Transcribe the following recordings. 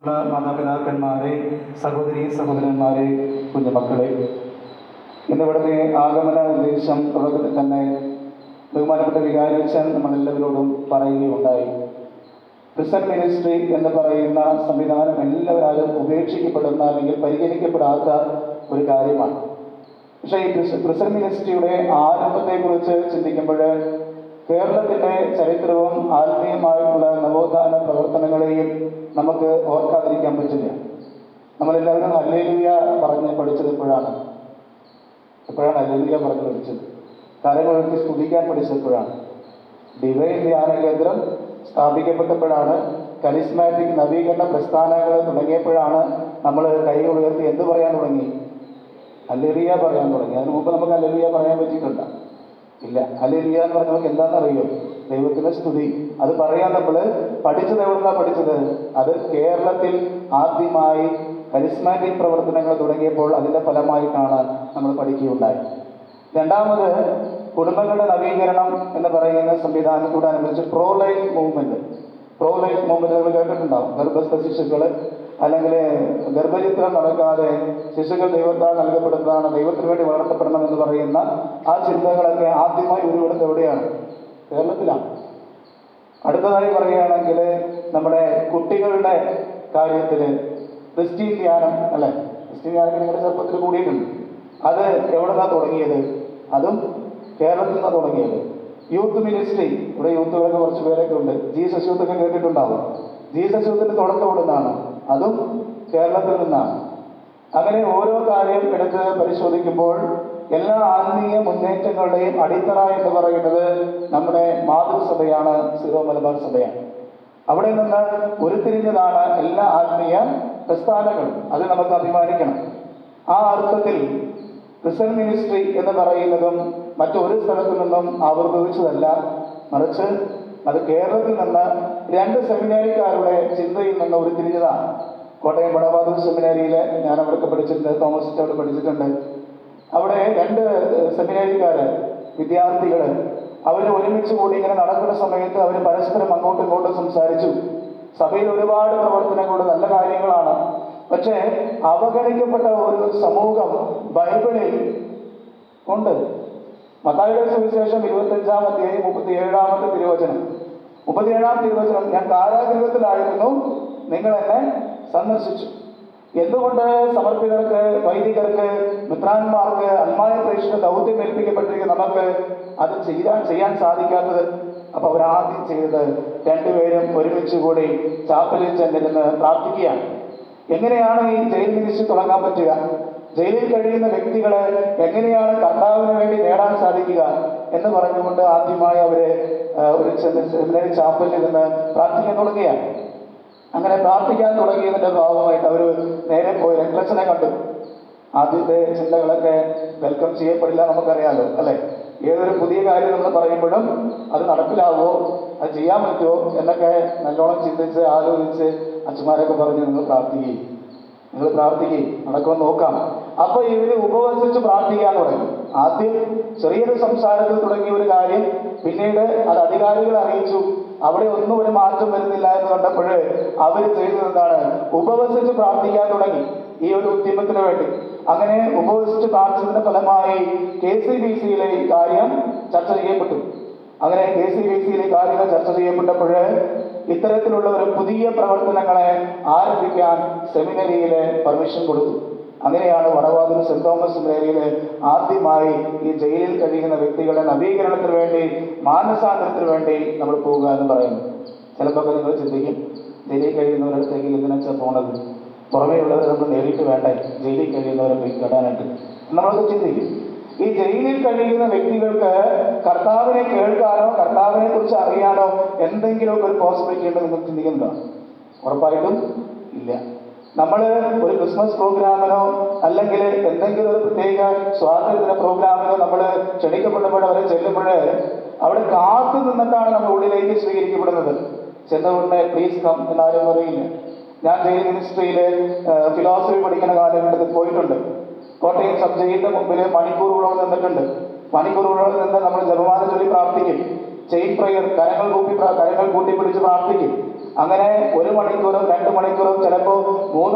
മാതാപിതാക്കന്മാരെ സഹോദരി സഹോദരന്മാരെ കുഞ്ഞുമക്കളെ ഇന്നിവിടുത്തെ ആഗമന ഉദ്ദേശം തുടക്കത്തിൽ തന്നെ ബഹുമാനപ്പെട്ട വികാരിച്ചൻ നമ്മളെല്ലാവരോടും പറയുകയുണ്ടായി ക്രിസ്ത്യൻ മിനിസ്ട്രി എന്ന് പറയുന്ന സംവിധാനം എല്ലാവരും ഉപേക്ഷിക്കപ്പെടുന്ന അല്ലെങ്കിൽ പരിഗണിക്കപ്പെടാത്ത ഒരു കാര്യമാണ് പക്ഷേ ഈ ക്രിസ്- ക്രിസ്ത്യൻ മിനിസ്ട്രിയുടെ ആരംഭത്തെക്കുറിച്ച് ചിന്തിക്കുമ്പോൾ കേരളത്തിൻ്റെ ചരിത്രവും ആത്മീയമായിട്ടുള്ള നവോത്ഥാന പ്രവർത്തനങ്ങളെയും നമുക്ക് ഓർക്കാതിരിക്കാൻ പറ്റില്ല നമ്മളെല്ലാവരും അല്ലേലിയ പറഞ്ഞ് പഠിച്ചത് എപ്പോഴാണ് എപ്പോഴാണ് അല്ലേലിയ പറഞ്ഞ് പഠിച്ചത് കരങ്ങളുയർത്തി സ്തുതിക്കാൻ പഠിച്ചപ്പോഴാണ് ഡിവൈൻ ധ്യാന കേന്ദ്രം സ്ഥാപിക്കപ്പെട്ടപ്പോഴാണ് കരിസ്മാറ്റിക് നവീകരണ പ്രസ്ഥാനങ്ങൾ തുടങ്ങിയപ്പോഴാണ് നമ്മൾ കൈകൾ ഉയർത്തി എന്ത് പറയാൻ തുടങ്ങി അല്ലെലിയ പറയാൻ തുടങ്ങി അതിന് മുമ്പ് നമുക്ക് അല്ലെലിയ പറയാൻ പറ്റിയിട്ടുണ്ട് ഇല്ല അല്ലെലിയ എന്ന് പറഞ്ഞാൽ നമുക്ക് എന്താണെന്നറിയോ ദൈവത്തിന്റെ സ്തുതി അത് പറയാൻ നമ്മൾ പഠിച്ചത് എവിടുന്നാണ് പഠിച്ചത് അത് കേരളത്തിൽ ആദ്യമായി കരിസ്മാറ്റിക് പ്രവർത്തനങ്ങൾ തുടങ്ങിയപ്പോൾ അതിന്റെ ഫലമായിട്ടാണ് നമ്മൾ പഠിക്കുകയുണ്ടായി രണ്ടാമത് കുടുംബങ്ങളുടെ നവീകരണം എന്ന് പറയുന്ന സംവിധാനത്തോടനുബന്ധിച്ച് pro life movement pro life movement നിങ്ങൾ കേട്ടിട്ടുണ്ടാവും ഗർഭസ്ഥ ശിശുക്കൾ അല്ലെങ്കിൽ ഗർഭചിത്രം നടക്കാതെ ശിശുക്കൾ ദൈവത്താൽ നൽകപ്പെടുന്നതാണ് ദൈവത്തിന് വേണ്ടി വളർത്തപ്പെടണം എന്ന് പറയുന്ന ആ ചിന്തകളൊക്കെ ആദ്യമായി ഉരുവെടുത്ത് എവിടെയാണ് കേരളത്തിലാണ് അടുത്തതായി പറയുകയാണെങ്കിൽ നമ്മുടെ കുട്ടികളുടെ കാര്യത്തിൽ ക്രിസ്ത്യൻ ധ്യാനം അല്ലെ ക്രിസ്ത്യൻ ധ്യാനം നിങ്ങളുടെ ചെറുപ്പത്തിൽ കൂടിയിട്ടുണ്ട് അത് എവിടെ നിന്നാണ് തുടങ്ങിയത് അതും കേരളത്തിൽ നിന്നാണ് തുടങ്ങിയത് യൂത്ത് മിനിസ്ട്രി ഇവിടെ യൂത്തുകളൊക്കെ കുറച്ച് പേരൊക്കെ ഉണ്ട് ജീസസ് യൂത്ത് ഒക്കെ കേട്ടിട്ടുണ്ടാവും ജീസസ് യൂത്തിന്റെ തുടക്കം ഇവിടെ നിന്നാണ് അതും കേരളത്തിൽ നിന്നാണ് അങ്ങനെ ഓരോ കാര്യം എടുത്ത് പരിശോധിക്കുമ്പോൾ എല്ലാ ആത്മീയ മുന്നേറ്റങ്ങളുടെയും അടിത്തറ എന്ന് പറയുന്നത് നമ്മുടെ മാതൃസഭയാണ് സിറോ മലബാർ സഭയാണ് അവിടെ നിന്ന് ഉരുത്തിരിഞ്ഞതാണ് എല്ലാ ആത്മീയ പ്രസ്ഥാനങ്ങളും അത് നമുക്ക് അഭിമാനിക്കണം ആ അർത്ഥത്തിൽ ക്രിസ്ത്യൻ മിനിസ്ട്രി എന്ന് പറയുന്നതും മറ്റൊരു സ്ഥലത്തു നിന്നും ആവിർഭവിച്ചതല്ല മറിച്ച് അത് കേരളത്തിൽ നിന്ന് രണ്ട് സെമിനാരിക്കാരുടെ ചിന്തയിൽ നിന്ന് ഉരുത്തിരിഞ്ഞതാണ് കോട്ടയം വടബാദൂർ സെമിനാരിയിൽ ഞാൻ അവിടെയൊക്കെ പഠിച്ചിട്ടുണ്ട് തോമസ് അവിടെ പഠിച്ചിട്ടുണ്ട് അവിടെ രണ്ട് സെമിനാരിക്കാര് വിദ്യാർത്ഥികൾ അവർ ഒരുമിച്ച് കൂടി ഇങ്ങനെ നടക്കുന്ന സമയത്ത് അവർ പരസ്പരം അങ്ങോട്ടും ഇങ്ങോട്ടും സംസാരിച്ചു സഭയിൽ ഒരുപാട് പ്രവർത്തനങ്ങളുണ്ട് നല്ല കാര്യങ്ങളാണ് പക്ഷേ അവഗണിക്കപ്പെട്ട ഒരു സമൂഹം ബൈബിളിൽ ഉണ്ട് മത്തായിയുടെ സുവിശേഷം ഇരുപത്തഞ്ചാം അധ്യായം മുപ്പത്തി ഏഴാമത്തെ തിരുവചനം മുപ്പത്തിയേഴാം തിരുവചനം ഞാൻ കാരാഗൃഹത്തിലായിരുന്നു നിങ്ങൾ എന്നെ സന്ദർശിച്ചു എന്തുകൊണ്ട് സമർപ്പിതർക്ക് വൈദികർക്ക് മിത്രാന്മാർക്ക് അന്മായ പ്രേക്ഷക ദൗത്യം ഏൽപ്പിക്കപ്പെട്ടിരിക്കുന്ന നമുക്ക് അത് ചെയ്യാൻ ചെയ്യാൻ സാധിക്കാത്തത് അപ്പൊ അവരാദ്യം ചെയ്തത് രണ്ടുപേരും ഒരുമിച്ച് കൂടി ചാപ്പലിൽ ചെന്നിരുന്ന് പ്രാർത്ഥിക്കുകയാണ് എങ്ങനെയാണ് ഈ ജയിൽ മിനിസ്ട്രി തുടങ്ങാൻ പറ്റുക ജയിലിൽ കഴിയുന്ന വ്യക്തികളെ എങ്ങനെയാണ് കർത്താവിന് വേണ്ടി നേടാൻ സാധിക്കുക എന്ന് പറഞ്ഞുകൊണ്ട് ആദ്യമായി അവര് ആ, ഒരു സെമിനറി ചാപ്പലിൽ നിന്ന് പ്രാർത്ഥിക്കാൻ തുടങ്ങിയാണ് അങ്ങനെ പ്രാർത്ഥിക്കാൻ തുടങ്ങിയതിന്റെ ഭാഗമായിട്ട് അവർ നേരെ പോയി രംഗച്ചനെ കണ്ടു ആദ്യത്തെ ചിന്തകളൊക്കെ വെൽക്കം ചെയ്യപ്പെടില്ല നമുക്കറിയാലോ അല്ലെ ഏതൊരു പുതിയ കാര്യം നമ്മൾ പറയുമ്പോഴും അത് നടപ്പിലാവോ അത് ചെയ്യാൻ പറ്റുമോ എന്നൊക്കെ നല്ലോണം ചിന്തിച്ച് ആലോചിച്ച് അച്ഛന്മാരൊക്കെ പറഞ്ഞു നിങ്ങൾ പ്രാർത്ഥിക്കുകയും നിങ്ങൾ പ്രാർത്ഥിക്കുകയും നടക്കുമെന്ന് നോക്കാം അപ്പൊ ഇവര് ഉപവസിച്ച് പ്രാർത്ഥിക്കാൻ തുടങ്ങി ആദ്യം ചെറിയൊരു സംസാരത്തിൽ തുടങ്ങിയ ഒരു കാര്യം പിന്നീട് അത് അധികാരികളെ അറിയിച്ചു അവിടെ ഒന്നും ഒരു മാറ്റം വരുന്നില്ല എന്ന് കണ്ടപ്പോൾ അവർ ചെയ്തത് എന്താണ് ഉപവസിച്ച് പ്രാർത്ഥിക്കാൻ തുടങ്ങി ഈ ഒരു ഉദ്യമത്തിന് വേണ്ടി അങ്ങനെ ഉപവസിച്ച് പ്രാർത്ഥിച്ചതിന്റെ ഫലമായി കെ സി ബി സിയിലെ ഈ കാര്യം ചർച്ച ചെയ്യപ്പെട്ടു അങ്ങനെ കെ സി ബി സിയിലെ കാര്യങ്ങൾ ചർച്ച ചെയ്യപ്പെട്ടപ്പോൾ ഇത്തരത്തിലുള്ള ഒരു പുതിയ പ്രവർത്തനങ്ങളെ ആരംഭിക്കാൻ സെമിനറിയിലെ പെർമിഷൻ കൊടുത്തു അങ്ങനെയാണ് വടവാതൂർ സെന്റ് തോമസ് സെമിനറിയിൽ ആദ്യമായി ഈ ജയിലിൽ കഴിയുന്ന വ്യക്തികളുടെ നവീകരണത്തിന് വേണ്ടി മാനസാന്തരത്തിന് വേണ്ടി നമ്മൾ പോവുക എന്ന് പറയുന്നു ചിലപ്പോൾ നിങ്ങൾ ചിന്തിക്കും ജയിലിൽ കഴിയുന്നവരടുത്തേക്ക് എന്തിനാച്ചാ പോണത് പുറമേയുള്ളവർ നമ്മൾ നേരിട്ട് വേണ്ടേ ജയിലിൽ കഴിയുന്നവരെ പോയി കേടാനായിട്ട് നമ്മളൊക്കെ ചിന്തിക്കും ഈ ജയിലിൽ കഴിയുന്ന വ്യക്തികൾക്ക് കർത്താവിനെ കേൾക്കാനോ കർത്താവിനെ കുറിച്ച് അറിയാനോ എന്തെങ്കിലുമൊക്കെ ഒരു പോസിബിലിറ്റി ഉണ്ടെന്ന് നിങ്ങൾ ചിന്തിക്കുന്നുണ്ടോ ഉറപ്പായിട്ടും ഇല്ല നമ്മൾ ഒരു ക്രിസ്മസ് പ്രോഗ്രാമിനോ അല്ലെങ്കിൽ എന്തെങ്കിലും ഒരു പ്രത്യേക സ്വാതന്ത്ര്യദിന പ്രോഗ്രാമിനോ നമ്മൾ ക്ഷണിക്കപ്പെടുമ്പോൾ അവരെ ചെല്ലുമ്പോൾ അവിടെ കാത്തു നിന്നിട്ടാണ് നമ്മൾ ഉള്ളിലേക്ക് സ്വീകരിക്കപ്പെടുന്നത് ചെന്നവിടെ പ്ലീസ് കം എന്നാരും പറയില്ല ഞാൻ ജയിൽ മിനിസ്ട്രിയിൽ ഫിലോസഫി പഠിക്കുന്ന കാലഘട്ടത്തിൽ പോയിട്ടുണ്ട് കോട്ടയം സബ് ജയിലിന്റെ മുമ്പിൽ മണിക്കൂറുകളോളം നിന്നിട്ടുണ്ട് മണിക്കൂറുകളോളം നിന്ന് നമ്മൾ ജപമാല ചൊല്ലി പ്രാർത്ഥിക്കും ചെയിൻ പ്രയർ കരങ്ങൾ കൂപ്പി പ്രാ- കരങ്ങൾ കൂട്ടിപ്പിടിച്ച് പ്രാർത്ഥിക്കും അങ്ങനെ ഒരു മണിക്കൂറും രണ്ട് മണിക്കൂറും ചിലപ്പോൾ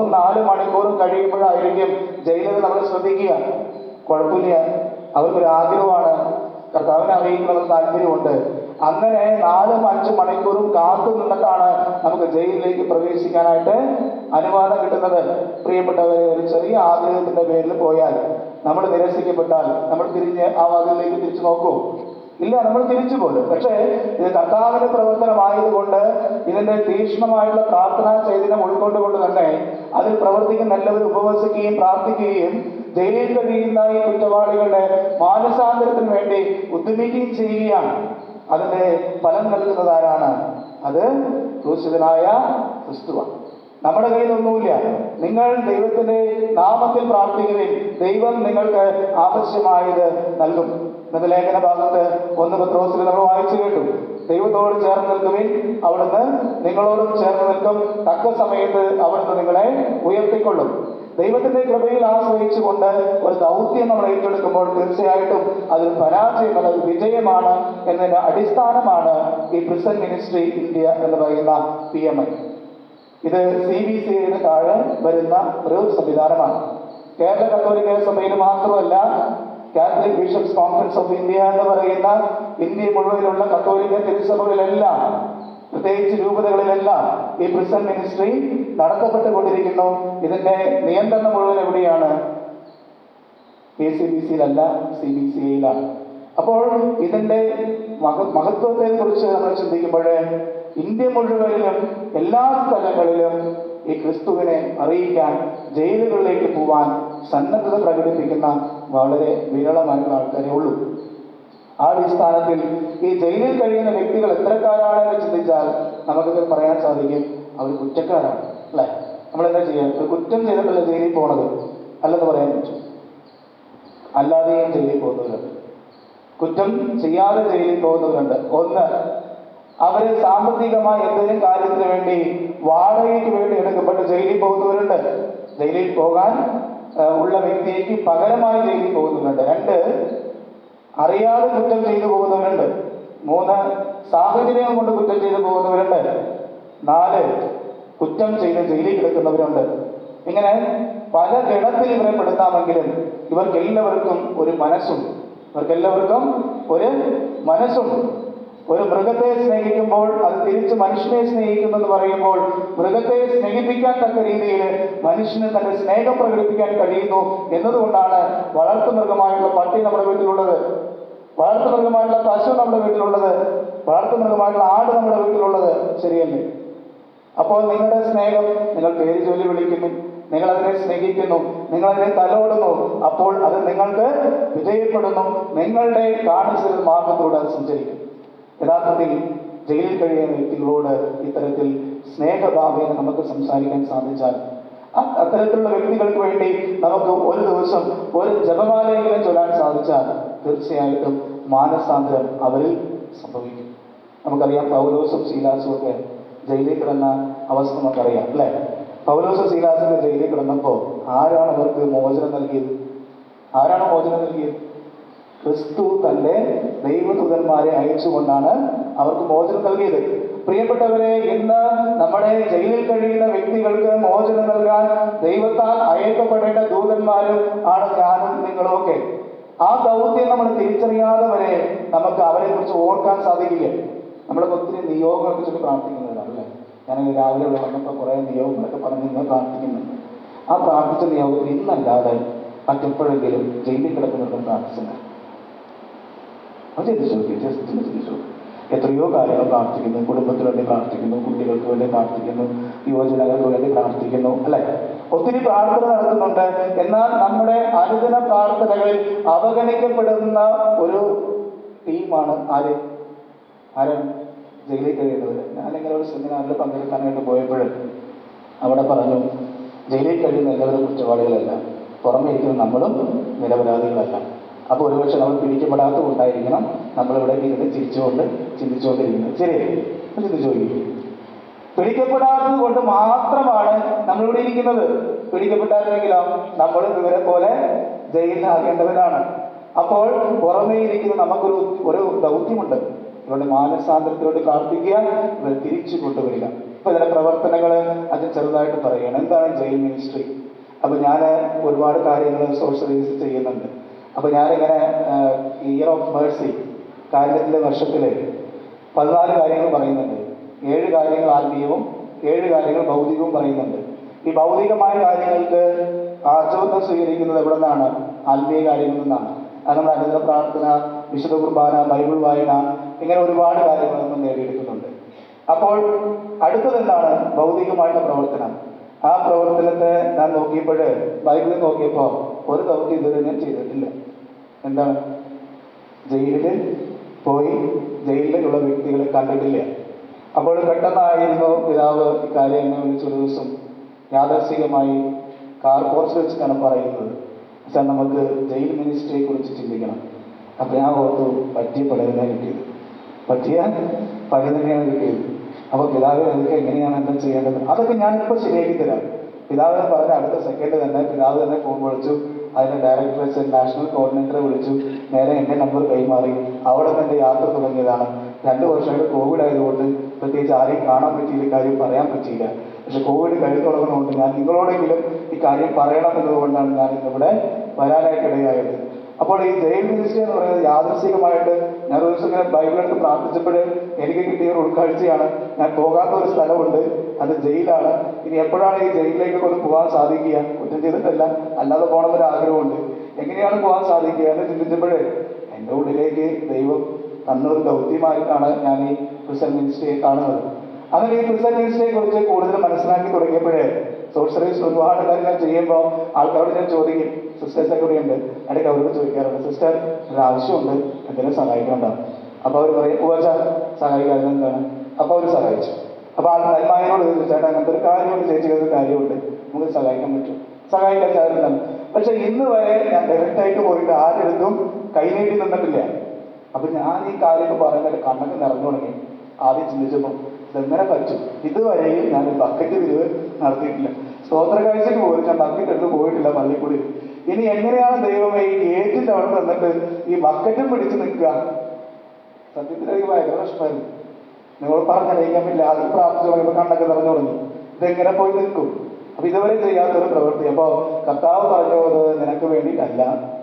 മൂന്നും നാല് മണിക്കൂറും കഴിയുമ്പോഴായിരിക്കും ജയിലിൽ നമ്മൾ ശ്രദ്ധിക്കുക കുഴപ്പമില്ല അവർക്കൊരു ആഗ്രഹമാണ് കർത്താവിനെ അറിയിക്കണമെന്ന് താല്പര്യമുണ്ട് അങ്ങനെ നാലും അഞ്ചും മണിക്കൂറും കാത്തു നിന്നിട്ടാണ് നമുക്ക് ജയിലിലേക്ക് പ്രവേശിക്കാനായിട്ട് അനുവാദം കിട്ടുന്നത് പ്രിയപ്പെട്ടവരെ ഒരു ചെറിയ ആഗ്രഹത്തിന്റെ പേരിൽ പോയാൽ നമ്മൾ നിരസിക്കപ്പെട്ടാൽ നമ്മൾ തിരിഞ്ഞ് ആ വാതിലിലേക്ക് തിരിച്ചു നോക്കൂ ഇല്ല നമ്മൾ തിരിച്ചു പോരും പക്ഷേ ഇത് കർത്താവിന്റെ പ്രവർത്തനമായതുകൊണ്ട് ഇതിന്റെ തീക്ഷ്ണമായുള്ള പ്രാർത്ഥനാ ചൈതന്യം ഉൾക്കൊണ്ടുകൊണ്ട് തന്നെ അതിൽ പ്രവർത്തിക്കുന്ന എല്ലാവരും ഉപവസിക്കുകയും പ്രാർത്ഥിക്കുകയും ജയിലിൽ കഴിയുന്ന ഈ കുറ്റവാളികളുടെ മാനസാന്തരത്തിന് വേണ്ടി ഉദ്യമിക്കുകയും ചെയ്യുകയാണ് അതിന്റെ ഫലം നൽകുന്നത് ആരാണ് അത് ക്രൂശിതനായ ക്രിസ്തുവാണ് നമ്മുടെ കയ്യിലൊന്നുമില്ല നിങ്ങൾ ദൈവത്തിന്റെ നാമത്തിൽ പ്രാർത്ഥിക്കുകയും ദൈവം നിങ്ങൾക്ക് ആവശ്യമായത് നൽകും എന്നത് ലേഖന ഭാഗത്ത് ഒന്ന് പത്രോസിൽ നമ്മൾ വായിച്ചു കേട്ടു ദൈവത്തോട് ചേർന്ന് നിൽക്കുവിൻ അവിടുന്ന് നിങ്ങളോടും ചേർന്ന് നിൽക്കും തക്ക സമയത്ത് അവിടുന്ന് നിങ്ങളെ ഉയർത്തിക്കൊള്ളും ദൈവത്തിന്റെ കൃപയിൽ ആശ്രയിച്ചുകൊണ്ട് ഒരു ദൗത്യം നമ്മൾ ഏറ്റെടുക്കുമ്പോൾ തീർച്ചയായിട്ടും അതൊരു പരാജയമല്ല ഒരു വിജയമാണ് എന്നതിന്റെ അടിസ്ഥാനമാണ് ഈ പ്രിസൺ മിനിസ്ട്രി ഇന്ത്യ എന്ന് പറയുന്ന പി എം ഐ ഇത് സി ബി സി ഐയുടെ താഴെ വരുന്ന ഒരു സംവിധാനമാണ് കേരള കത്തോലിക്ക സഭയിൽ മാത്രമല്ല Catholic bishops conference of India എന്ന് പറയുന്ന ഇന്ത്യ മുഴുവനുള്ള കത്തോലിക്ക തിരുസഭകളിലെല്ലാം പ്രത്യേകിച്ച് രൂപതകളിലെല്ലാം ഈ പ്രിസൺ മിനിസ്ട്രി നടത്തപ്പെട്ടുകൊണ്ടിരിക്കുന്നു ഇതിന്റെ നിയന്ത്രണം മുഴുവൻ എവിടെയാണ് കെ സി ബി സിയിലല്ല സി ബി സി ഐയിലാണ് അപ്പോൾ ഇതിന്റെ മഹ മഹത്വത്തെ കുറിച്ച് നമ്മൾ ചിന്തിക്കുമ്പോൾ ഇന്ത്യ മുഴുവനിലും എല്ലാ സ്ഥലങ്ങളിലും ഈ ക്രിസ്തുവിനെ അറിയിക്കാൻ ജയിലുകളിലേക്ക് പോവാൻ സന്നദ്ധത പ്രകടിപ്പിക്കുന്ന വളരെ വിരളമായിട്ടുള്ള ആൾക്കാരേ ഉള്ളൂ ആ അടിസ്ഥാനത്തിൽ ഈ ജയിലിൽ കഴിയുന്ന വ്യക്തികൾ എത്രക്കാരാണ് എന്ന് ചിന്തിച്ചാൽ നമുക്കൊക്കെ പറയാൻ സാധിക്കും അവർ കുറ്റക്കാരാണ് അല്ലേ നമ്മൾ എന്താ ചെയ്യുക ഒരു കുറ്റം ചെയ്തിട്ടല്ല ജയിലിൽ പോണത് അല്ലെന്ന് പറയാൻ പറ്റും അല്ലാതെയും ജയിലിൽ പോകുന്നവരുണ്ട് കുറ്റം ചെയ്യാതെ ജയിലിൽ പോകുന്നവരുണ്ട് ഒന്ന് അവര് സാമ്പത്തികമായി എന്തെങ്കിലും കാര്യത്തിന് വേണ്ടി വാടകയ്ക്ക് വേണ്ടി എടുക്കപ്പെട്ട് ജയിലിൽ പോകുന്നവരുണ്ട് ജയിലിൽ പോകാൻ ആ, ഉള്ള വ്യക്തിക്ക് പകരമായി ജയിലിൽ പോകുന്നവരുണ്ട് രണ്ട് അറിയാതെ കുറ്റം ചെയ്തു പോകുന്നവരുണ്ട് മൂന്ന് സാഹചര്യം കൊണ്ട് കുറ്റം ചെയ്തു പോകുന്നവരുണ്ട് നാല് കുറ്റം ചെയ്ത് ജയിലിൽ കിടക്കുന്നവരുണ്ട് ഇങ്ങനെ പല ഗണത്തിൽ ഇവരെ പെടുത്താമെങ്കിലും ഇവർക്ക് എല്ലാവർക്കും ഒരു മനസ്സുണ്ട് ഇവർക്കെല്ലാവർക്കും ഒരു മനസ്സുണ്ട് ഒരു മൃഗത്തെ സ്നേഹിക്കുമ്പോൾ അത് തിരിച്ച് മനുഷ്യനെ സ്നേഹിക്കുമെന്ന് പറയുമ്പോൾ മൃഗത്തെ സ്നേഹിപ്പിക്കാൻ തക്ക രീതിയിൽ മനുഷ്യന് തന്റെ സ്നേഹം പ്രകടിപ്പിക്കാൻ കഴിയുന്നു എന്നതുകൊണ്ടാണ് വളർത്തു മൃഗമായിട്ടുള്ള പട്ടി നമ്മുടെ വീട്ടിലുള്ളത് വളർത്തു മൃഗമായിട്ടുള്ള പശു നമ്മുടെ വീട്ടിലുള്ളത് വളർത്തു മൃഗമായിട്ടുള്ള ആട് നമ്മുടെ വീട്ടിലുള്ളത് ശരിയല്ലേ അപ്പോൾ നിങ്ങളുടെ സ്നേഹം നിങ്ങൾ പേര് ചൊല്ലി വിളിക്കുന്നു നിങ്ങൾ അതിനെ സ്നേഹിക്കുന്നു നിങ്ങൾ അതിനെ തലോടുന്നു അപ്പോൾ അത് നിങ്ങൾക്ക് വിജയപ്പെടുന്നു നിങ്ങളുടെ കാണിച്ചത് മാർഗത്തിലൂടെ അത് സഞ്ചരിക്കും യഥാർത്ഥത്തിൽ ജയിലിൽ കഴിയുന്ന വ്യക്തികളോട് ഇത്തരത്തിൽ സ്നേഹഭാവേന നമുക്ക് സംസാരിക്കാൻ സാധിച്ചാൽ അ- അത്തരത്തിലുള്ള വ്യക്തികൾക്ക് വേണ്ടി നമുക്ക് ഒരു ദിവസം ഒരു ജപമാലയെങ്കിലും ചൊല്ലാൻ സാധിച്ചാൽ തീർച്ചയായിട്ടും മാനസാന്തരം അവരിൽ സംഭവിക്കും നമുക്കറിയാം പൗലോസും ശീലാസും ഒക്കെ ജയിലിൽ കിടന്ന അവസ്ഥ നമുക്കറിയാം അല്ലേ പൗലോസും ശീലാസൊക്കെ ജയിലിൽ കിടന്നപ്പോൾ ആരാണ് അവർക്ക് മോചനം നൽകിയത് ആരാണ് മോചനം നൽകിയത് ക്രിസ്തു തന്റെ ദൈവദൂതന്മാരെ അയച്ചുകൊണ്ടാണ് അവർക്ക് മോചനം നൽകിയത് പ്രിയപ്പെട്ടവരെ ഇന്ന് നമ്മുടെ ജയിലിൽ കഴിയുന്ന വ്യക്തികൾക്ക് മോചനം നൽകാൻ ദൈവത്താൽ അയക്കപ്പെടേണ്ട ദൂതന്മാരും ആണ് ഞാനും നിങ്ങളും ഒക്കെ ആ ദൗത്യം നമ്മൾ തിരിച്ചറിയാതെ വരെ നമുക്ക് അവരെ കുറിച്ച് ഓർക്കാൻ സാധിക്കില്ല നമ്മളൊക്കെ ഒത്തിരി നിയോഗങ്ങളെ കുറിച്ചൊക്കെ പ്രാർത്ഥിക്കുന്നവരാണ് അല്ലേ ഞാൻ രാവിലെ ഇവിടെ വന്നപ്പോൾ കുറേ നിയോഗങ്ങളൊക്കെ പറഞ്ഞ് നിങ്ങൾ പ്രാർത്ഥിക്കുന്നുണ്ട് ആ പ്രാർത്ഥിച്ച നിയോഗത്തിൽ ഇന്നല്ലാതെ മറ്റെപ്പോഴെങ്കിലും ജയിലിൽ കിടക്കുന്നുണ്ടെന്ന് പ്രാർത്ഥിച്ചിട്ടുണ്ട് അത് ചിന്തിച്ചു നോക്കി ജസ്റ്റ് ഒന്ന് ചിന്തിച്ചു നോക്കി എത്രയോ കാര്യങ്ങൾ പ്രാർത്ഥിക്കുന്നു കുടുംബത്തിന് വേണ്ടി പ്രാർത്ഥിക്കുന്നു കുട്ടികൾക്ക് വേണ്ടി പ്രാർത്ഥിക്കുന്നു യുവജനങ്ങൾക്ക് വേണ്ടി പ്രാർത്ഥിക്കുന്നു അല്ലെ ഒത്തിരി പ്രാർത്ഥന നടത്തുന്നുണ്ട് എന്നാൽ നമ്മുടെ അനുദിന പ്രാർത്ഥനകളിൽ അവഗണിക്കപ്പെടുന്ന ഒരു ടീമാണ് ആര് ആരാണ് ജയിലിൽ കഴിയുന്നവർ ഞാനിങ്ങനെ ഒരു സെമിനാറിൽ പങ്കെടുക്കാനായിട്ട് പോയപ്പോൾ അവിടെ പറഞ്ഞു ജയിലിൽ കഴിയുന്ന എല്ലാവരും കുറ്റവാളികളല്ല പുറമെ ഇരിക്കുന്ന നമ്മളും നിരപരാധികളല്ല അപ്പോൾ ഒരുപക്ഷെ നമ്മൾ പിടിക്കപ്പെടാത്തത് കൊണ്ടായിരിക്കണം നമ്മളിവിടെ ഇരുന്ന് ചിരിച്ചുകൊണ്ട് ചിന്തിച്ചുകൊണ്ടിരിക്കുന്നത് ശരി ഒന്ന് ചിന്തിച്ചു നോക്കി പിടിക്കപ്പെടാത്തത് കൊണ്ട് മാത്രമാണ് നമ്മളിവിടെ ഇരിക്കുന്നത് പിടിക്കപ്പെട്ടായിരുന്നെങ്കിലോ നമ്മളും ഇവരെ പോലെ ജയിലിലാകേണ്ടവരാണ് അപ്പോൾ പുറമേ ഇരിക്കുന്ന നമുക്കൊരു ഒരു ദൗത്യമുണ്ട് ഇവരുടെ മാനസാന്തരത്തിലോട്ട് പ്രാർത്ഥിക്കുക ഇവരെ തിരിച്ചു കൊണ്ടുവരിക ഇപ്പൊ ഇതിന്റെ പ്രവർത്തനങ്ങൾ അച്ഛൻ ചെറുതായിട്ട് പറയുകയാണ് എന്താണ് ജയിൽ മിനിസ്ട്രി അപ്പൊ ഞാൻ ഒരുപാട് കാര്യങ്ങൾ സോഷ്യൽ സർവീസ് ചെയ്യുന്നുണ്ട് അപ്പൊ ഞാനിങ്ങനെ ഇയർ ഓഫ് മേഴ്സി കാരുണ്യത്തിന്റെ വർഷത്തില് പതിനാല് കാര്യങ്ങൾ പറയുന്നുണ്ട് ഏഴ് കാര്യങ്ങൾ ആത്മീയവും ഏഴ് കാര്യങ്ങൾ ഭൗതികവും പറയുന്നുണ്ട് ഈ ഭൗതികമായ കാര്യങ്ങൾക്ക് ആർജവത്വം സ്വീകരിക്കുന്നത് എവിടെ നിന്നാണ് ആത്മീയ കാര്യങ്ങളിൽ നിന്നാണ് അത് നമ്മുടെ അനുദിന പ്രാർത്ഥന വിശുദ്ധ കുർബാന ബൈബിൾ വായന ഇങ്ങനെ ഒരുപാട് കാര്യങ്ങൾ നമ്മൾ നേടിയെടുക്കുന്നുണ്ട് അപ്പോൾ അടുത്തത് എന്താണ് ഭൗതികമായിട്ടുള്ള പ്രവർത്തനം ആ പ്രവർത്തനത്തെ ഞാൻ നോക്കിയപ്പോൾ ബൈബിളിൽ നോക്കിയപ്പോൾ ഒരു ദൗത്യം ഇതുവരെ ഞാൻ ചെയ്തിട്ടില്ല എന്താണ് ജയിലിൽ പോയി ജയിലിലുള്ള വ്യക്തികളെ കണ്ടിട്ടില്ല അപ്പോൾ പെട്ടെന്നായിരുന്നു പിതാവ് ഈ കാര്യം എന്നെ വിളിച്ചൊരു ദിവസം യാദർശികമായി കാർ പോർച്ച് വെച്ചിട്ടാണ് പറയുന്നത് വെച്ചാൽ നമുക്ക് ജയിൽ മിനിസ്ട്രിയെ കുറിച്ച് ചിന്തിക്കണം അപ്പം ഞാൻ ഓർത്തു പറ്റിയ പടവിനെ കിട്ടിയത് പറ്റിയ പഴി തന്നെയാണ് കിട്ടിയത് അപ്പോൾ പിതാവ് എനിക്ക് എങ്ങനെയാണ് എന്താ ചെയ്യേണ്ടത് അതൊക്കെ ഞാനിപ്പോൾ ശരിയാക്കി തരാം പിതാവിനെ പറഞ്ഞ അടുത്ത സെക്കൻഡ് തന്നെ പിതാവ് തന്നെ ഫോൺ വിളിച്ചു അതിന്റെ ഡയറക്ടറെ നാഷണൽ കോർഡിനേറ്ററെ വിളിച്ചു നേരെ എൻ്റെ നമ്പർ കൈമാറി അവിടെ തന്നെ യാത്ര തുടങ്ങിയതാണ് രണ്ട് വർഷമായിട്ട് കോവിഡ് ആയതുകൊണ്ട് പ്രത്യേകിച്ച് ആരെയും കാണാൻ പറ്റിയില്ല ഈ കാര്യം പറയാൻ പറ്റിയില്ല പക്ഷെ കോവിഡ് കഴിഞ്ഞു തുടങ്ങുന്നതുകൊണ്ട് ഞാൻ നിങ്ങളോടെങ്കിലും ഈ കാര്യം പറയണം എന്നതുകൊണ്ടാണ് ഞാൻ ഇന്നിവിടെ വരാനായിട്ട് ഇടയായത് അപ്പോൾ ഈ ജയിൽ മിനിസ്ട്രി എന്ന് പറയുന്നത് യാദൃശികമായിട്ട് ഞാൻ ഒരു ദിവസം ഇങ്ങനെ ബൈബിളെടുത്ത് പ്രാർത്ഥിച്ചപ്പോൾ എനിക്ക് കിട്ടിയ ഒരു ഉൾക്കാഴ്ചയാണ് ഞാൻ പോകാത്ത ഒരു സ്ഥലമുണ്ട് അത് ജയിലാണ് ഇനി എപ്പോഴാണ് ഈ ജയിലിലേക്ക് ഒന്ന് പോകാൻ സാധിക്കുക കുറ്റം ചെയ്തിട്ടല്ല അല്ലാതെ പോകണമെന്നൊരു ആഗ്രഹമുണ്ട് എങ്ങനെയാണ് പോകാൻ സാധിക്കുക എന്ന് ചിന്തിച്ചപ്പോഴേ എൻ്റെ ഉള്ളിലേക്ക് ദൈവം തന്നൊരു ദൗത്യമായിട്ടാണ് ഞാൻ ഈ ക്രിസ്ത്യൻ മിനിസ്ട്രിയെ കാണുന്നത് അങ്ങനെ ഈ ക്രിസ്ത്യൻ മിനിസ്ട്രിയെ കുറിച്ച് കൂടുതൽ മനസ്സിലാക്കി തുടങ്ങിയപ്പോഴേ സോഷ്യൽ സർവീസ് ഒരുപാട് കാര്യങ്ങൾ ചെയ്യുമ്പോൾ ആൾക്കാരോട് ഞാൻ ചോദിക്കും സിസ്റ്റേഴ്സ് ഒക്കെ ഉണ്ട് ഇടയ്ക്ക് അവരോട് ചോദിക്കാറുണ്ട് സിസ്റ്റർ ഒരു ആവശ്യമുണ്ട് എന്തെങ്കിലും സഹായിക്കണ്ടാവും അപ്പോൾ അവർ പറയും പൂവച്ച സഹായിക്കാതെ എന്താണ് അപ്പോൾ അവർ സഹായിച്ചു അപ്പോൾ ആൾ നന്മായനോട് ചോദിച്ചു ചേട്ടാ അങ്ങനത്തെ ഒരു കാര്യമുണ്ട് ചേച്ചി ഒരു കാര്യമുണ്ട് നമുക്ക് സഹായിക്കാൻ പറ്റും സഹായിക്കാൻ ചേട്ടൻ പക്ഷെ ഇന്ന് വരെ ഞാൻ ഡയറക്റ്റ് ആയിട്ട് പോയിട്ട് ആരെടുത്തും കൈനീട്ടി നിന്നിട്ടില്ല അപ്പൊ ഞാൻ ഈ കാര്യമൊക്കെ പറയുമ്പോൾ എൻ്റെ കണ്ണൊക്കെ നിറഞ്ഞു തുടങ്ങി ആദ്യം ചിന്തിച്ചപ്പോൾ ഇതെങ്ങനെ പറ്റും ഇതുവരെയും ഞാൻ ഒരു ബക്കറ്റ് പിരിവ് നടത്തിയിട്ടില്ല സ്തോത്ര കാഴ്ചക്ക് പോലും ഞാൻ ബക്കറ്റ് എടുത്ത് പോയിട്ടില്ല പള്ളിക്കൂടി ഇനി എങ്ങനെയാണ് ദൈവമേ ഈ ഗേറ്റിന്റെ അവിടെ നിന്നിട്ട് ഈ ബക്കറ്റും പിടിച്ച് നിൽക്കുക സത്യത്തിൽ എനിക്ക് ഭയങ്കര പ്രശ്നമായിരുന്നു നിങ്ങൾ പറഞ്ഞറിയിക്കാൻ പറ്റില്ല ആദ്യം പ്രാർത്ഥിച്ചു തുടങ്ങിയപ്പോൾ കണ്ണൊക്കെ നിറഞ്ഞു തുടങ്ങി ഇതെങ്ങനെ പോയി നിൽക്കും അപ്പൊ ഇതുവരെ ചെയ്യാത്തൊരു പ്രവൃത്തി അപ്പോ കർത്താവ് പറഞ്ഞത് നിനക്ക് വേണ്ടിയിട്ടല്ല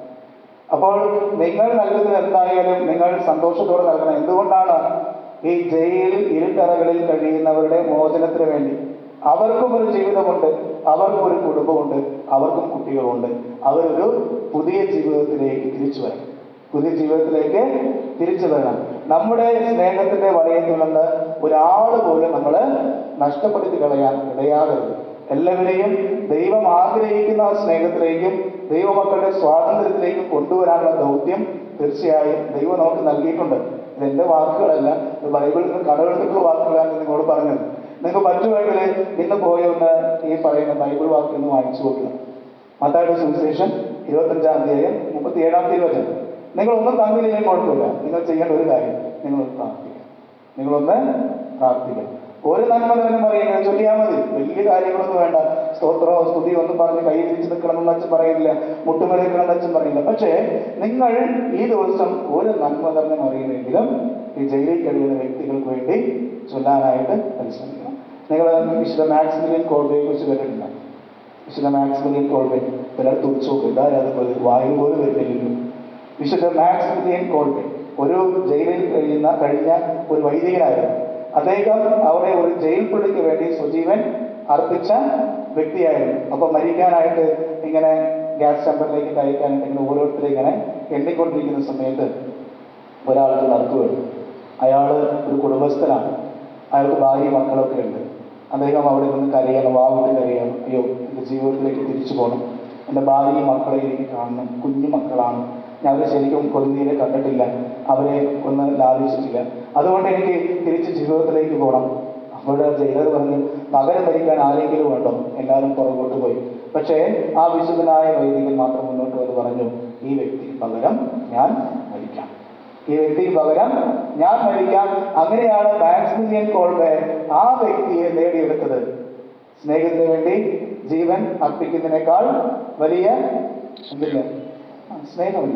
അപ്പോൾ നിങ്ങൾ നൽകുന്നത് എന്തായാലും നിങ്ങൾ സന്തോഷത്തോടെ നൽകണം എന്തുകൊണ്ടാണ് ഈ ജയിൽ ഇരുട്ടറകളിൽ കഴിയുന്നവരുടെ മോചനത്തിന് വേണ്ടി അവർക്കും ഒരു ജീവിതമുണ്ട് അവർക്കും ഒരു കുടുംബമുണ്ട് അവർക്കും കുട്ടികളുണ്ട് അവരൊരു പുതിയ ജീവിതത്തിലേക്ക് തിരിച്ചു വരണം പുതിയ ജീവിതത്തിലേക്ക് തിരിച്ചു വരണം നമ്മുടെ സ്നേഹത്തിന്റെ വലയത്തിൽ നിന്ന് ഒരാൾ പോലും നമ്മൾ നഷ്ടപ്പെടുത്തി കളയാൻ ഇടയാകരുത് എല്ലാവരെയും ദൈവം ആഗ്രഹിക്കുന്ന ആ സ്നേഹത്തിലേക്കും ദൈവമക്കളുടെ സ്വാതന്ത്ര്യത്തിലേക്കും കൊണ്ടുവരാനുള്ള ദൗത്യം തീർച്ചയായും ദൈവം നമുക്ക് നൽകിയിട്ടുണ്ട് ഇത് എൻ്റെ വാക്കുകളല്ല ഇത് ബൈബിളിൽ നിന്ന് കടമെടുത്തിട്ടുള്ള വാക്കുകളാണ് ഞാൻ നിങ്ങളോട് പറഞ്ഞത് നിങ്ങൾക്ക് പറ്റുമെങ്കിൽ ഇന്ന് പോയി ഒന്ന് ഈ പറയുന്ന ബൈബിൾ വാക്ക് ഒന്ന് വായിച്ചു നോക്കുക മത്തായുടെ സുവിശേഷം ഇരുപത്തഞ്ചാം അധ്യായം മുപ്പത്തി ഏഴാം തിരുവചനം നിങ്ങളൊന്നും തമ്മിലില്ലെങ്കിൽ കുഴപ്പമില്ല നിങ്ങൾ ചെയ്യേണ്ട ഒരു കാര്യം നിങ്ങളൊന്ന് പ്രാർത്ഥിക്കുക നിങ്ങളൊന്ന് പ്രാർത്ഥിക്കുക ഒരു നന്മ തന്നെ പറയുക ചൊല്ലിയാൽ മതി വലിയ കാര്യങ്ങളൊന്നും വേണ്ട സ്തോത്രമോ സ്തുതിയോ ഒന്നും പറഞ്ഞ് കൈ തിരിച്ച് നിൽക്കണമെന്ന് അച്ഛൻ പറയില്ല മുട്ടുമേ നിൽക്കണമെന്ന് അച്ഛൻ പറയില്ല പക്ഷേ നിങ്ങൾ ഈ ദിവസം ഒരു നന്മ തന്നെ അറിയുമെങ്കിലും ഈ ജയിലിൽ കഴിയുന്ന വ്യക്തികൾക്ക് വേണ്ടി ചൊല്ലാനായിട്ട് പരിശ്രമിക്കണം നിങ്ങൾ വിശുദ്ധ മാക്സിമിലിയൻ കോൾബയെ കുറിച്ച് കേട്ടിട്ടില്ല വിശുദ്ധ മാക്സിമിലിയൻ കോൾബെ എല്ലാവരും തുറച്ചു നോക്കും ഇതാരത് വായു പോലും വരുന്നില്ലല്ലോ വിശുദ്ധ മാക്സിമിലിയൻ കോൾബെ ഒരു ജയിലിൽ കഴിയുന്ന കഴിഞ്ഞ ഒരു വൈദികനായിരുന്നു അദ്ദേഹം അവിടെ ഒരു ജയിൽ പുള്ളിക്ക് വേണ്ടി സ്വജീവൻ അർപ്പിച്ച വ്യക്തിയായിരുന്നു അപ്പൊ മരിക്കാനായിട്ട് ഇങ്ങനെ ഗ്യാസ് ചമ്പറിലേക്ക് കയറ്റാനായിട്ട് ഇങ്ങനെ ഓരോരുത്തരെ ഇങ്ങനെ എണ്ണിക്കൊണ്ടിരിക്കുന്ന സമയത്ത് ഒരാൾക്ക് നടക്കുകയാണ് അയാൾ ഒരു കുടുംബസ്ഥനാണ് അയാൾക്ക് ഭാര്യ മക്കളൊക്കെ ഉണ്ട് അദ്ദേഹം അവിടെ നിന്ന് കരയണം വാവിട്ട് കരയണം അയ്യോ എൻ്റെ ജീവിതത്തിലേക്ക് തിരിച്ചു പോകണം എൻ്റെ ഭാര്യയും മക്കളെ എനിക്ക് കാണണം കുഞ്ഞു മക്കളാണ് ഞാൻ അവരെ ശരിക്കും കൊല്ലുന്നീരെ കണ്ടിട്ടില്ല അവരെ ഒന്ന് ലാഭിച്ചിട്ടില്ല അതുകൊണ്ട് എനിക്ക് തിരിച്ച് ജീവിതത്തിലേക്ക് പോകണം അവിടെ ജയിലർ പറഞ്ഞു പകരം ഭരിക്കാൻ ആരെങ്കിലും വേണ്ടോ എല്ലാവരും പുറകോട്ട് പോയി പക്ഷേ ആ വിശുദ്ധനായ വൈദികൻ മാത്രം മുന്നോട്ട് വന്ന് പറഞ്ഞു ഈ വ്യക്തി പകരം ഞാൻ മരിക്കാം ഈ വ്യക്തിക്ക് പകരം ഞാൻ മരിക്കാം അങ്ങനെയാണ് മാക്സിമിലിയൻ കോൾബെ ആ വ്യക്തിയെ നേടിയെടുത്തത് സ്നേഹത്തിന് വേണ്ടി ജീവൻ അർപ്പിക്കുന്നതിനേക്കാൾ വലിയ എന്തില്ല ആ, സ്നേഹമില്ല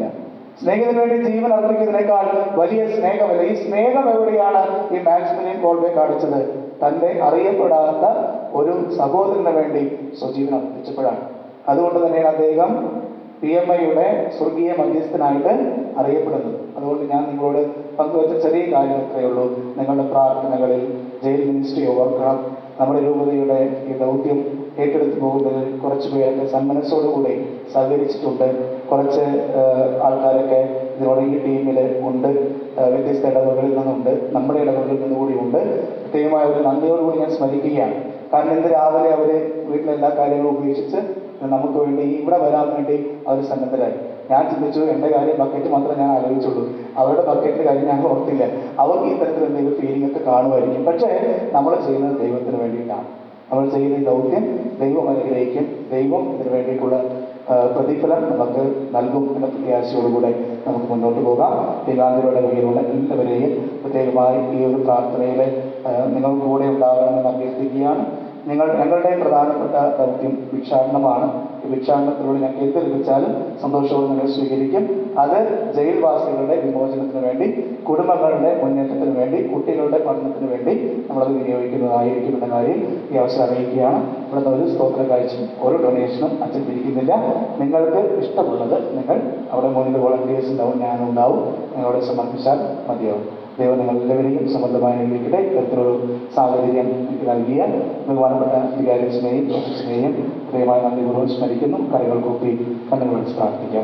സ്നേഹത്തിന് വേണ്ടി ജീവൻ അർപ്പിക്കുന്നതിനേക്കാൾ വലിയ സ്നേഹമല്ല ഈ സ്നേഹം എവിടെയാണ് ഈ മാക്സിമിലിയൻ കോൾബെ കാണിച്ചത് തന്റെ അറിയപ്പെടാത്ത ഒരു സഹോദരന് വേണ്ടി സ്വജീവൻ അർപ്പിച്ചപ്പോഴാണ് അതുകൊണ്ട് തന്നെയാണ് അദ്ദേഹം പി എം ഐയുടെ സ്വർഗീയ മധ്യസ്ഥനായിട്ട് അറിയപ്പെടുന്നത് അതുകൊണ്ട് ഞാൻ നിങ്ങളോട് പങ്കുവച്ച ചെറിയ കാര്യം ഇത്രയേ ഉള്ളൂ നിങ്ങളുടെ പ്രാർത്ഥനകളിൽ ജയിൽ മിനിസ്ട്രി ഓർക്കണം നമ്മുടെ രൂപതയുടെ ഈ ദൗത്യം ഏറ്റെടുത്ത് പോകുന്നതിൽ കുറച്ച് പേരൊക്കെ സന്മനസ്സോടുകൂടി സഹകരിച്ചിട്ടുണ്ട് കുറച്ച് ആഹ്, ആൾക്കാരൊക്കെ ഇതിനോട് ഈ ടീമിൽ ഉണ്ട് ആഹ്, വ്യത്യസ്ത ഇടവകളിൽ നിന്നുണ്ട് നമ്മുടെ ഇടവകളിൽ നിന്നുകൂടി ഉണ്ട് പ്രത്യേകമായ ഒരു നന്ദിയോടുകൂടി ഞാൻ സ്മരിക്കുകയാണ് കാരണം ഇന്ന് രാവിലെ അവർ വീട്ടിലെ എല്ലാ കാര്യങ്ങളും ഉപേക്ഷിച്ച് നമുക്ക് വേണ്ടി ഇവിടെ വരാൻ വേണ്ടി അവർ സന്നദ്ധരായി ഞാൻ ചിന്തിച്ചു എൻ്റെ കാര്യം ബക്കറ്റ് മാത്രമേ ഞാൻ ആലോചിച്ചുള്ളൂ അവരുടെ ബക്കറ്റിൻ്റെ കാര്യം ഞാൻ ഓർത്തില്ല അവർക്ക് ഈ തരത്തിൽ എന്തെങ്കിലും ഫീലിംഗ് ഒക്കെ കാണുമായിരിക്കും പക്ഷേ നമ്മൾ ചെയ്യുന്നത് ദൈവത്തിന് വേണ്ടിയിട്ടാണ് നമ്മൾ ചെയ്യുന്ന ഈ ദൗത്യം ദൈവം അനുഗ്രഹിക്കും ദൈവം ഇതിന് വേണ്ടിയിട്ടുള്ള ആ, പ്രതിഫലം നമുക്ക് നൽകും എന്ന പ്രത്യാശയോടുകൂടെ നമുക്ക് മുന്നോട്ട് പോകാം ഏകാന്തരുടെ കയ്യിലുള്ള എല്ലാവരെയും പ്രത്യേകമായി ഈ ഒരു പ്രാർത്ഥനയിൽ നിങ്ങൾ കൂടെ ഉണ്ടാകണമെന്ന് അഭ്യർത്ഥിക്കുകയാണ് നിങ്ങൾ ഞങ്ങളുടെ പ്രധാനപ്പെട്ട ദൗത്യം ഭിക്ഷാടനമാണ് ഈ ഭിക്ഷാടനത്തിലൂടെ ഞങ്ങൾക്ക് എന്ത് ലഭിച്ചാലും സന്തോഷവും നിങ്ങൾ സ്വീകരിക്കും അത് ജയിൽവാസികളുടെ വിമോചനത്തിന് വേണ്ടി കുടുംബങ്ങളുടെ മുന്നേറ്റത്തിന് വേണ്ടി കുട്ടികളുടെ പഠനത്തിന് വേണ്ടി നമ്മളത് വിനിയോഗിക്കുന്നതായിരിക്കും എന്ന കാര്യം ഈ അവസരം അറിയിക്കുകയാണ് ഇവിടുന്ന് ഒരു സ്തോത്ര കാഴ്ചയും ഒരു ഡൊണേഷനും അച്ഛൻ പിരിക്കുന്നില്ല നിങ്ങൾക്ക് ഇഷ്ടമുള്ളത് നിങ്ങൾ അവിടെ മുന്നിൽ വോളണ്ടിയേഴ്സ് ഉണ്ടാവും ഞാനുണ്ടാവും നിങ്ങളോട് സമർപ്പിച്ചാൽ മതിയാവും ദൈവം നിങ്ങൾ എല്ലാവരെയും സമൃദ്ധമായി അനുഗ്രഹിക്കട്ടെ ഇത്തരത്തിലൊരു സാഹചര്യം എനിക്ക് നൽകിയ ബഹുമാനപ്പെട്ട വികാരിച്ചിനെയും ഓഫീസിനെയും ഹൃദയമായി നന്ദിപൂർവ്വം സ്മരിക്കുന്നു കൈകൾ കൂപ്പി കണ്ണുകൾ വിളിച്ച് പ്രാർത്ഥിക്കാം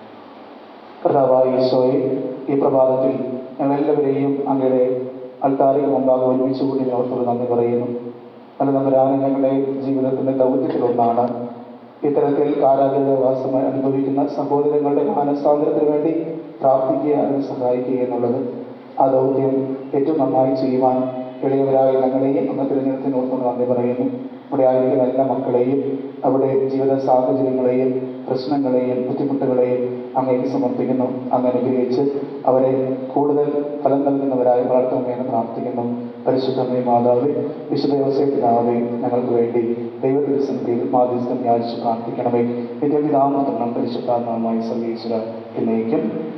കർത്താവായ ഈശോയെ ഈ പ്രഭാതത്തിൽ ഞങ്ങൾ എല്ലാവരെയും അങ്ങയുടെ അൽത്താരിക്ക് മുമ്പാകെ ഒരുമിച്ച് കൂടി ഓർത്തോട് നന്ദി പറയുന്നു നല്ല നമ്പരാണ് ഞങ്ങളുടെ ജീവിതത്തിൻ്റെ ദൗത്യത്തിലൊന്നാണ് ഇത്തരത്തിൽ കാരാഗ്രഹവാസം അനുഭവിക്കുന്ന സഹോദരങ്ങളുടെ മാനസാന്തരത്തിന് വേണ്ടി പ്രാർത്ഥിക്കുക അതിന് സഹായിക്കുക എന്നുള്ളത് ആ ദൗത്യം ഏറ്റവും നന്നായി ചെയ്യുവാൻ ഇളയവരായ ഞങ്ങളെയും അങ്ങ് തിരഞ്ഞെടുപ്പിനോർക്കൊണ്ട് നന്ദി പറയുന്നു ഇവിടെ ആയിരിക്കുന്ന എല്ലാ മക്കളെയും അവിടെ ജീവിത സാഹചര്യങ്ങളെയും പ്രശ്നങ്ങളെയും ബുദ്ധിമുട്ടുകളെയും അങ്ങേക്ക് സമർപ്പിക്കുന്നു അങ്ങ് അനുഗ്രഹിച്ച് അവരെ കൂടുതൽ ഫലം നൽകുന്നവരായി വളർത്തണമെന്ന് പ്രാർത്ഥിക്കുന്നു പരിശുദ്ധമേ മാതാവേ വിശുദ്ധ വ്യവസായത്തിനാവേ ഞങ്ങൾക്ക് വേണ്ടി ദൈവത്തിരുസന്നിധിയിൽ മാധ്യസ്ഥം യാചിച്ച് പ്രാർത്ഥിക്കണമേ നിത്യപിതാമത്രണം പരിശുദ്ധാത്മാവുമായി സർവീശ്വര എന്നേക്കും